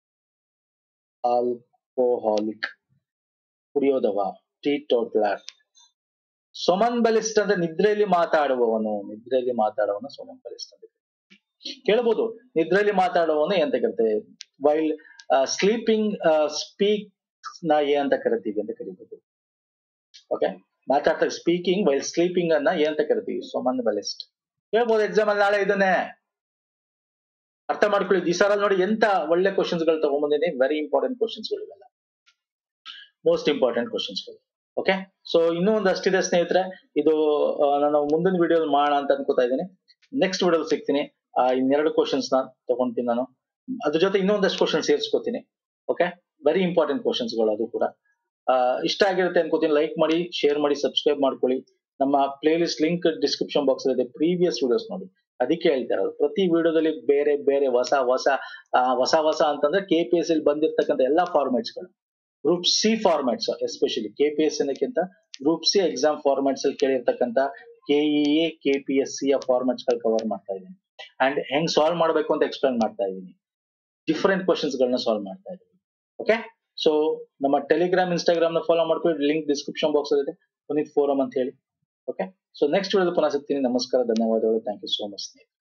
ಆಲ್ಕೋಹಾಲಿಕ್ ಕುಡಿಯೋದವ ಟೀಟೋಟ್ಲರ್ ಸೊಮನ್ ಬಲಿಸ್ಟ್ ಅಂದ್ರೆ ನಿದ್ರೆಯಲ್ಲಿ ಮಾತಾಡುವವನು ನಿದ್ರೆಯಲ್ಲಿ ಮಾತಾಡುವವನು ಸೊಮನ್ ಬಲಿಸ್ಟ್ ಅಂತ ಕರೀತೀವಿ. ಕೇಳ್ಬೋದು ನಿದ್ರೆಯಲ್ಲಿ ಮಾತಾಡುವವನು ಎಂತ ಕರಿತೇವೆ ವೈಲ್ ಸ್ಲೀಪಿಂಗ್ ಸ್ಪೀಕ್ ನ ಏನಂತ ಕರಿತೀವಿ ಅಂತ ಕರಿಬಹುದು ಓಕೆ ಮಾತಾಡ್ತಾ ಸ್ಪೀಕಿಂಗ್ ವೈಲ್ ಸ್ಲೀಪಿಂಗ್ ಅನ್ನ ಏನಂತ ಕರಿತೀವಿ ಸೊಮನ್ ಬಲಿಸ್ಟ್ ಕೇಳ್ಬೋದು ಎಕ್ಸಾಮ್ ಅಲ್ಲಿ ನಾಳೆ ಇದನ್ನೇ ಅರ್ಥ ಮಾಡ್ಕೊಳ್ಳಿ ಈ ಸಲ ನೋಡಿ ಎಂತ ಒಳ್ಳೆ ಕ್ವಶನ್ಸ್ ಗಳು ತಗೊಂಡ್ಬಂದಿನಿ ವೆರಿ ಇಂಪಾರ್ಟೆಂಟ್ ಕ್ವಶನ್ಸ್ ಗಳು ಇವೆಲ್ಲ ಮೋಸ್ಟ್ ಇಂಪಾರ್ಟೆಂಟ್ ಕ್ವಶನ್ಸ್ ಗಳು ಓಕೆ ಸೊ ಇನ್ನೂ ಒಂದು ಅಷ್ಟಿದೆ ಸ್ನೇಹಿತರೆ ಇದು ಆ, ನಾನು ಮುಂದಿನ ವಿಡಿಯೋ ಮಾಡೋಣ ಅಂತ ಅನ್ಕೋತಾ ಇದ್ದೀನಿ ನೆಕ್ಸ್ಟ್ ವಿಡಿಯೋ ಸಿಗ್ತೀನಿ ಆ ಇನ್ನೆರಡು ಕ್ವಶನ್ಸ್ ನ ತಗೊಂತೀನಿ ನಾನು ಅದ್ರ ಜೊತೆ ಇನ್ನೊಂದಷ್ಟು ಕ್ವಶನ್ ಸೇರಿಸ್ಕೋತೀನಿ ಓಕೆ ವೆರಿ ಇಂಪಾರ್ಟೆಂಟ್ ಕ್ವಶನ್ಸ್ ಗಳು ಅದು ಕೂಡ ಆ, ಇಷ್ಟ ಆಗಿರುತ್ತೆ ಅನ್ಕೋತೀನಿ ಲೈಕ್ ಮಾಡಿ ಶೇರ್ ಮಾಡಿ ಸಬ್ಸ್ಕ್ರೈಬ್ ಮಾಡ್ಕೊಳ್ಳಿ ನಮ್ಮ playlist link description box ಇದೆ ಪ್ರೀವಿಯಸ್ ವಿಡಿಯೋಸ್ ನೋಡಿ ಅದಕ್ಕೆ ಹೇಳ್ತಾ ಇರೋದು ಪ್ರತಿ ವಿಡಿಯೋದಲ್ಲಿ ಬೇರೆ ಬೇರೆ ಹೊಸ ಹೊಸ ಆ, ಹೊಸ ಹೊಸ ಅಂತಂದ್ರೆ ಕೆ ಪಿ ಎಸ್ ಬಂದಿರತಕ್ಕಂಥ ಎಲ್ಲಾ ಫಾರ್ಮ್ಯಾಟ್ಸ್ ಗಳು group C formats especially K P S ಅನ್ನಕ್ಕಿಂತ ಗ್ರೂಪ್ ಸಿ ಎಕ್ಸಾಮ್ ಫಾರ್ಮ್ಯಾಟ್ಸ್ ಅಲ್ಲಿ ಕೇಳಿರ್ತಕ್ಕಂಥ KEA K P S C formats ಗಳು ಕವರ್ ಮಾಡ್ತಾ ಇದ್ದೀನಿ ಅಂಡ್ ಹೆಂಗ್ ಸಾಲ್ವ್ ಮಾಡಬೇಕು ಅಂತ ಎಕ್ಸ್ಪ್ಲೈನ್ ಮಾಡ್ತಾ ಇದ್ದೀನಿ ಡಿಫರೆಂಟ್ ಕ್ವಶನ್ಸ್ ಗಳನ್ನ ಸಾಲ್ವ್ ಮಾಡ್ತಾ ಇದ್ದೀನಿ ಓಕೆ ಸೊ ನಮ್ಮ ಟೆಲಿಗ್ರಾಮ್ ಇನ್ಸ್ಟಾಗ್ರಾಮ್ ನ ಫಾಲೋ ಮಾಡ್ಕೊಂಡು ಲಿಂಕ್ ಡಿಸ್ಕ್ರಿಪ್ಷನ್ ಬಾಕ್ಸ್ ಇದೆ ಪುನೀತ್ ಫೋರಮ್ ಅಂತ ಹೇಳಿ ಓಕೆ ಸೊ ನೆಕ್ಸ್ಟ್ ವಿಡಿಯೋ ಪುನಃ ಸಿಗ್ತೀನಿ ನಮಸ್ಕಾರ ಧನ್ಯವಾದಗಳು ಥ್ಯಾಂಕ್ ಯು ಸೋ ಮಚ್